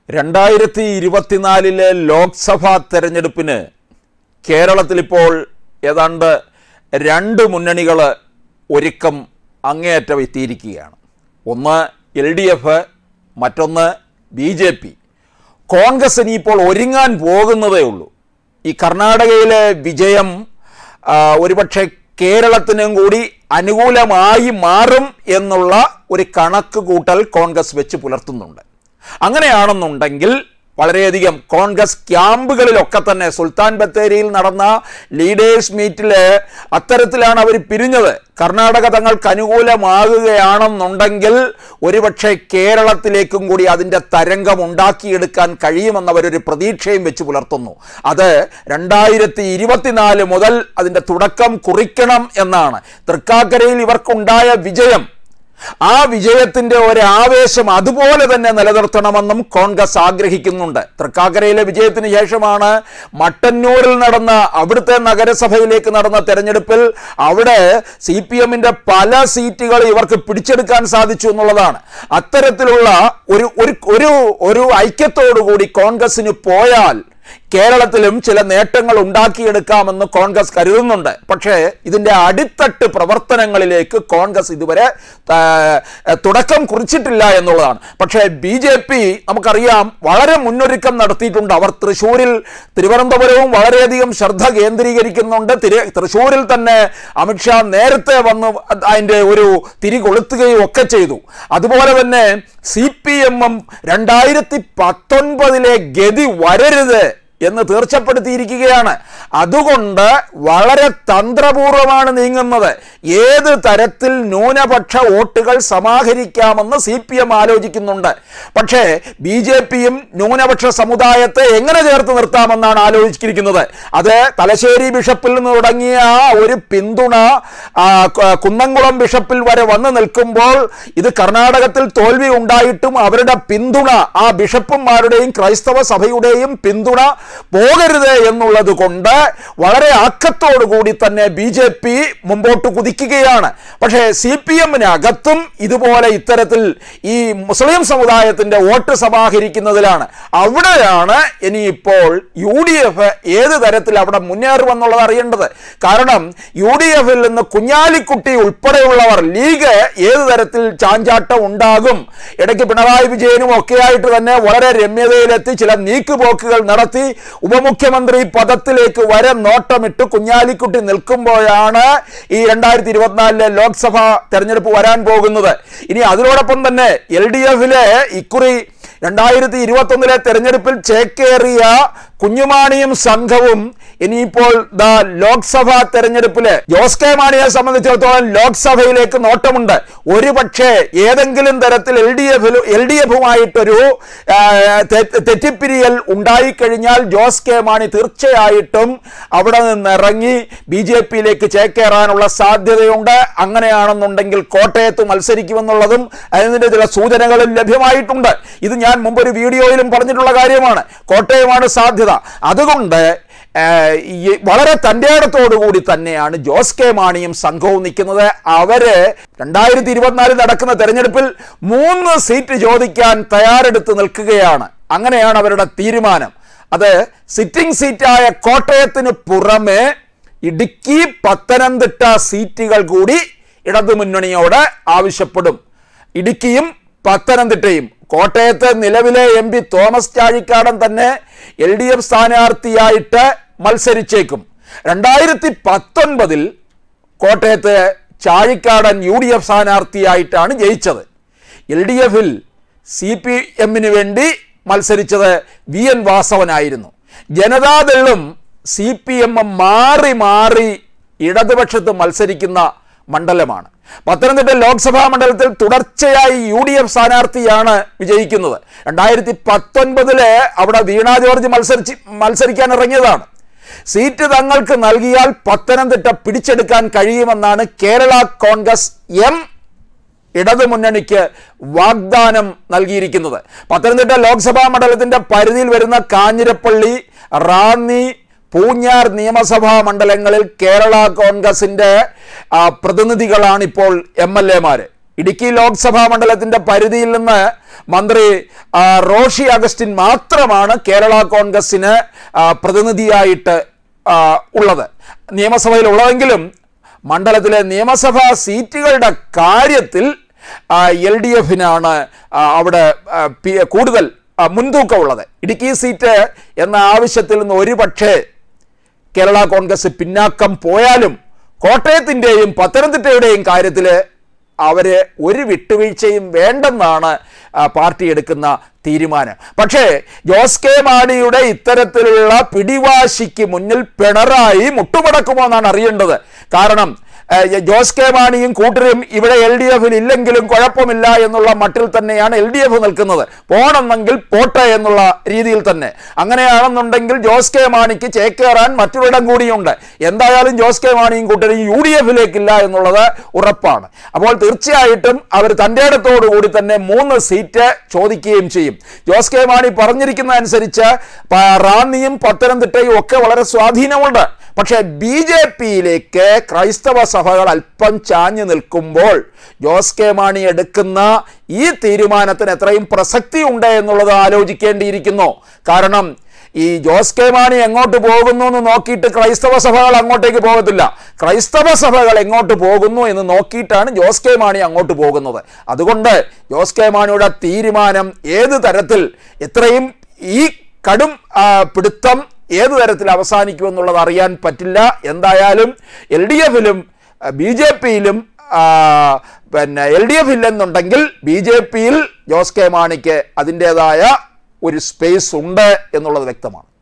രണ്ടായിരത്തി ഇരുപത്തിനാലിലെ ലോക്സഭാ തെരഞ്ഞെടുപ്പിന് കേരളത്തിലിപ്പോൾ ഏതാണ്ട് രണ്ട് മുന്നണികൾ ഒരുക്കം അങ്ങേയറ്റം എത്തിയിരിക്കുകയാണ് ഒന്ന് എൽ ഡി എഫ് മറ്റൊന്ന് ബി ജെ പി കോൺഗ്രസ് ഇനിയിപ്പോൾ ഒരുങ്ങാൻ പോകുന്നതേ ഉള്ളൂ ഈ കർണാടകയിലെ വിജയം ആ, ഒരുപക്ഷെ കേരളത്തിനും കൂടി അനുകൂലമായി മാറും എന്നുള്ള ഒരു കണക്ക് കൂട്ടൽ കോൺഗ്രസ് വെച്ച് പുലർത്തുന്നുണ്ട് അങ്ങനെയാണെന്നുണ്ടെങ്കിൽ വളരെയധികം കോൺഗ്രസ് ക്യാമ്പുകളിലൊക്കെ തന്നെ സുൽത്താൻ ബത്തേരിയിൽ നടന്ന ലീഡേഴ്സ് മീറ്റിൽ അത്തരത്തിലാണ് അവർ പിരിഞ്ഞത് കർണാടക തങ്ങൾക്ക് അനുകൂലമാകുകയാണെന്നുണ്ടെങ്കിൽ ഒരുപക്ഷെ കേരളത്തിലേക്കും കൂടി അതിൻ്റെ തരംഗം ഉണ്ടാക്കിയെടുക്കാൻ കഴിയുമെന്നവരൊരു പ്രതീക്ഷയും വെച്ച് പുലർത്തുന്നു അത് രണ്ടായിരത്തി ഇരുപത്തിനാല് മുതൽ അതിൻ്റെ തുടക്കം കുറിക്കണം എന്നാണ് തൃക്കാക്കരയിൽ ഇവർക്കുണ്ടായ വിജയം ആ വിജയത്തിന്റെ ഒരു ആവേശം അതുപോലെ തന്നെ നിലനിർത്തണമെന്നും കോൺഗ്രസ് ആഗ്രഹിക്കുന്നുണ്ട് തൃക്കാക്കരയിലെ വിജയത്തിന് ശേഷമാണ് മട്ടന്നൂരിൽ നടന്ന അവിടുത്തെ നഗരസഭയിലേക്ക് നടന്ന തെരഞ്ഞെടുപ്പിൽ അവിടെ സി പി എമ്മിന്റെ പല സീറ്റുകൾ ഇവർക്ക് പിടിച്ചെടുക്കാൻ സാധിച്ചു എന്നുള്ളതാണ് അത്തരത്തിലുള്ള ഒരു ഒരു ഒരു ഒരു ഐക്യത്തോടുകൂടി കോൺഗ്രസിന് പോയാൽ കേരളത്തിലും ചില നേട്ടങ്ങൾ ഉണ്ടാക്കിയെടുക്കാമെന്ന് കോൺഗ്രസ് കരുതുന്നുണ്ട് പക്ഷേ ഇതിൻ്റെ അടിത്തട്ട് പ്രവർത്തനങ്ങളിലേക്ക് കോൺഗ്രസ് ഇതുവരെ ആ, തുടക്കം കുറിച്ചിട്ടില്ല എന്നുള്ളതാണ് പക്ഷേ ബി ജെ പി നമുക്കറിയാം വളരെ മുന്നൊരുക്കം നടത്തിയിട്ടുണ്ട് അവർ തൃശ്ശൂരിൽ തിരുവനന്തപുരവും വളരെയധികം ശ്രദ്ധ കേന്ദ്രീകരിക്കുന്നുണ്ട് തിരു തൃശ്ശൂരിൽ തന്നെ അമിത്ഷാ നേരത്തെ വന്ന് അതിൻ്റെ ഒരു തിരി കൊളുത്തുകയും ഒക്കെ ചെയ്തു അതുപോലെ തന്നെ സി പി എമ്മും രണ്ടായിരത്തി പത്തൊൻപതിലെ ഗതി വരരുത് എന്ന് തീർച്ചപ്പെടുത്തിയിരിക്കുകയാണ് അതുകൊണ്ട് വളരെ തന്ത്രപൂർവമാണ് നീങ്ങുന്നത് ഏത് തരത്തിൽ ന്യൂനപക്ഷ വോട്ടുകൾ സമാഹരിക്കാമെന്ന് സി പി എം ആലോചിക്കുന്നുണ്ട് പക്ഷേ ബി ജെ പിയും ന്യൂനപക്ഷ സമുദായത്തെ എങ്ങനെ ചേർത്ത് നിർത്താമെന്നാണ് ആലോചിച്ചിരിക്കുന്നത് അത് തലശ്ശേരി ബിഷപ്പിൽ നിന്ന് തുടങ്ങിയ ആ ഒരു പിന്തുണ ആ, ക- കുന്നംകുളം ബിഷപ്പിൽ വരെ വന്നു നിൽക്കുമ്പോൾ ഇത് കർണാടകത്തിൽ തോൽവി ഉണ്ടായിട്ടും അവരുടെ പിന്തുണ ആ ബിഷപ്പുമാരുടെയും ക്രൈസ്തവ സഭയുടെയും പിന്തുണ പോകരുത് എന്നുള്ളത് കൊണ്ട് വളരെ ആക്കത്തോടു കൂടി തന്നെ ബി ജെ പി മുമ്പോട്ട് കുതിക്കുകയാണ് പക്ഷേ സി പി എമ്മിനകത്തും ഇതുപോലെ ഇത്തരത്തിൽ ഈ മുസ്ലിം സമുദായത്തിന്റെ വോട്ട് സമാഹരിക്കുന്നതിലാണ് അവിടെയാണ് ഇനിയിപ്പോൾ യു ഡി എഫ് ഏത് തരത്തിൽ അവിടെ മുന്നേറുമെന്നുള്ളത് അറിയേണ്ടത് കാരണം യു ഡി എഫിൽ നിന്ന് കുഞ്ഞാലിക്കുട്ടി ഉൾപ്പെടെയുള്ളവർ ലീഗ് ഏത് തരത്തിൽ ചാഞ്ചാട്ടം ഉണ്ടാകും ഇടയ്ക്ക് പിണറായി വിജയനും ഒക്കെയായിട്ട് തന്നെ വളരെ രമ്യതയിലെത്തി ചില നീക്കുപോക്കുകൾ നടത്തി ഉപമുഖ്യമന്ത്രി പദത്തിലേക്ക് വരെ നോട്ടമിട്ട് കുഞ്ഞാലിക്കുട്ടി നിൽക്കുമ്പോഴാണ് ഈ രണ്ടായിരത്തി ഇരുപത്തിനാലിലെ ലോക്സഭാ തെരഞ്ഞെടുപ്പ് വരാൻ പോകുന്നത് ഇനി അതിനോടൊപ്പം തന്നെ എൽ ഡി എഫിലെ ഇക്കുറി രണ്ടായിരത്തി ഇരുപത്തൊന്നിലെ തെരഞ്ഞെടുപ്പിൽ ചേക്കേറിയ കുഞ്ഞുമാണിയും സംഘവും ഇനിയിപ്പോൾ ദാ ലോക്സഭാ തെരഞ്ഞെടുപ്പില് ജോസ് കെ മാണിയെ സംബന്ധിച്ചിടത്തോളം ലോക്സഭയിലേക്ക് നോട്ടമുണ്ട് ഒരു പക്ഷേ ഏതെങ്കിലും തരത്തിൽ എൽ ഡി എഫിൽ എൽ ഡി എഫുമായിട്ടൊരു ആ, തെ- തെറ്റിപ്പിരിയൽ ഉണ്ടായിക്കഴിഞ്ഞാൽ ജോസ് കെ മാണി തീർച്ചയായിട്ടും അവിടെ നിന്നിറങ്ങി ബി ജെ പിയിലേക്ക് ചേക്കേറാനുള്ള സാധ്യതയുണ്ട് അങ്ങനെയാണെന്നുണ്ടെങ്കിൽ കോട്ടയത്ത് മത്സരിക്കുമെന്നുള്ളതും അതിൻ്റെ ചില സൂചനകളും ലഭ്യമായിട്ടുണ്ട് ഇത് ഞാൻ മുമ്പൊരു വീഡിയോയിലും പറഞ്ഞിട്ടുള്ള കാര്യമാണ് കോട്ടയമാണ് സാധ്യത അതുകൊണ്ട് ഏഹ്, ഈ വളരെ തൻ്റെ കൂടി തന്നെയാണ് ജോസ് കെ മാണിയും സംഘവും നിൽക്കുന്നത് അവര് രണ്ടായിരത്തി ഇരുപത്തിനാലിൽ നടക്കുന്ന തെരഞ്ഞെടുപ്പിൽ മൂന്ന് സീറ്റ് ചോദിക്കാൻ തയ്യാറെടുത്ത് നിൽക്കുകയാണ് അങ്ങനെയാണ് അവരുടെ തീരുമാനം അത് സിറ്റിംഗ് സീറ്റായ കോട്ടയത്തിന് പുറമെ ഇടുക്കി പത്തനംതിട്ട സീറ്റുകൾ കൂടി ഇടതുമുന്നണിയോട് ആവശ്യപ്പെടും ഇടുക്കിയും പത്തനംതിട്ടയും കോട്ടയത്ത് നിലവിലെ എം പി തോമസ് ചാഴിക്കാടൻ തന്നെ എൽ ഡി എഫ് സ്ഥാനാർത്ഥിയായിട്ട് മത്സരിച്ചേക്കും രണ്ടായിരത്തി പത്തൊൻപതിൽ കോട്ടയത്ത് ചാഴിക്കാടൻ യു ഡി എഫ് സ്ഥാനാർത്ഥിയായിട്ടാണ് ജയിച്ചത് എൽ ഡി എഫിൽ സി പി എമ്മിന് വേണ്ടി മത്സരിച്ചത് വി എൻ വാസവനായിരുന്നു ജനതാദളും സി പി എമ്മും മാറി മാറി ഇടതുപക്ഷത്ത് മത്സരിക്കുന്ന മണ്ഡലമാണ് പത്തനംതിട്ട ലോക്സഭാ മണ്ഡലത്തിൽ തുടർച്ചയായി യു ഡി എഫ് സ്ഥാനാർത്ഥിയാണ് വിജയിക്കുന്നത് രണ്ടായിരത്തി പത്തൊൻപതില് അവിടെ വീണ ജോർജ് മത്സരിച്ച് മത്സരിക്കാൻ ഇറങ്ങിയതാണ് സീറ്റ് തങ്ങൾക്ക് നൽകിയാൽ പത്തനംതിട്ട പിടിച്ചെടുക്കാൻ കഴിയുമെന്നാണ് കേരള കോൺഗ്രസ് എം ഇടതുമുന്നണിക്ക് വാഗ്ദാനം നൽകിയിരിക്കുന്നത് പത്തനംതിട്ട ലോക്സഭാ മണ്ഡലത്തിന്റെ പരിധിയിൽ വരുന്ന കാഞ്ഞിരപ്പള്ളി റാന്നി പൂഞ്ഞാർ നിയമസഭാ മണ്ഡലങ്ങളിൽ കേരള കോൺഗ്രസിന്റെ ആ, പ്രതിനിധികളാണ് ഇപ്പോൾ എം എൽ എമാര് ഇടുക്കി ലോക്സഭാ മണ്ഡലത്തിന്റെ പരിധിയിൽ നിന്ന് മന്ത്രി ആ, റോഷി അഗസ്റ്റിൻ മാത്രമാണ് കേരള കോൺഗ്രസിന് ആ, പ്രതിനിധിയായിട്ട് ആ, ഉള്ളത് നിയമസഭയിൽ ഉള്ളതെങ്കിലും മണ്ഡലത്തിലെ നിയമസഭാ സീറ്റുകളുടെ കാര്യത്തിൽ എൽ ഡി എഫിനാണ് അവിടെ ആ, പി- കൂടുതൽ ആ, മുൻതൂക്കമുള്ളത് ഇടുക്കി സീറ്റ് എന്ന ആവശ്യത്തിൽ നിന്ന് ഒരു പക്ഷേ കേരള കോൺഗ്രസ് പിന്നാക്കം പോയാലും കോട്ടയത്തിൻ്റെയും പത്തനംതിട്ടയുടെയും കാര്യത്തിൽ അവര് ഒരു വിട്ടുവീഴ്ചയും വേണ്ടെന്നാണ് ആ, പാർട്ടി എടുക്കുന്ന തീരുമാനം പക്ഷേ ജോസ് കെ മാണിയുടെ ഇത്തരത്തിലുള്ള പിടിവാശിക്ക് മുന്നിൽ പിണറായി മുട്ടുമടക്കുമോ എന്നാണ് അറിയേണ്ടത് കാരണം ആ, ജോസ് കെ മാണിയും കൂട്ടരും ഇവിടെ എൽ ഡി എഫിൽ ഇല്ലെങ്കിലും കുഴപ്പമില്ല എന്നുള്ള മട്ടിൽ തന്നെയാണ് എൽ ഡി എഫ് നിൽക്കുന്നത് പോണമെന്നെങ്കിൽ പോട്ടെ എന്നുള്ള രീതിയിൽ തന്നെ അങ്ങനെയാണെന്നുണ്ടെങ്കിൽ ജോസ് കെ മാണിക്ക് ചേക്കേറാൻ മറ്റൊരിടം കൂടിയുണ്ട് എന്തായാലും ജോസ് കെ മാണിയും കൂട്ടരും യു ഡി എഫിലേക്കില്ല എന്നുള്ളത് ഉറപ്പാണ് അപ്പോൾ തീർച്ചയായിട്ടും അവർ തൻ്റെ ഇടത്തോടു കൂടി തന്നെ മൂന്ന് സീറ്റ് ചോദിക്കുകയും ചെയ്യും ജോസ് കെ മാണി പറഞ്ഞിരിക്കുന്നതനുസരിച്ച് പ- റാന്നിയും പത്തനംതിട്ടയും ഒക്കെ വളരെ സ്വാധീനമുണ്ട് പക്ഷേ ബി ജെ പിയിലേക്ക് ക്രൈസ്തവ സഭകൾ അല്പം ചാഞ്ഞു നിൽക്കുമ്പോൾ ജോസ് കെ മാണി എടുക്കുന്ന ഈ തീരുമാനത്തിന് എത്രയും പ്രസക്തി ഉണ്ട് എന്നുള്ളത് ആലോചിക്കേണ്ടിയിരിക്കുന്നു കാരണം ഈ ജോസ് കെ മാണി എങ്ങോട്ട് പോകുന്നു എന്ന് നോക്കിയിട്ട് ക്രൈസ്തവ സഭകൾ അങ്ങോട്ടേക്ക് പോകത്തില്ല ക്രൈസ്തവ സഭകൾ എങ്ങോട്ട് പോകുന്നു എന്ന് നോക്കിയിട്ടാണ് ജോസ് കെ മാണി അങ്ങോട്ട് പോകുന്നത് അതുകൊണ്ട് ജോസ് കെ മാണിയുടെ തീരുമാനം ഏത് തരത്തിൽ എത്രയും ഈ കടും ആ, പിടുത്തം ഏത് തരത്തിൽ അവസാനിക്കുമെന്നുള്ളത് അറിയാൻ പറ്റില്ല എന്തായാലും എൽ ഡി എഫിലും ബി ജെ പിയിലും പിന്നെ എൽ ഡി എഫ് ഇല്ലെന്നുണ്ടെങ്കിൽ ബി ജെ പിയിൽ ജോസ് കെ മാണിക്ക് അതിൻ്റെതായ ഒരു സ്പേസ് ഉണ്ട് എന്നുള്ളത് വ്യക്തമാണ്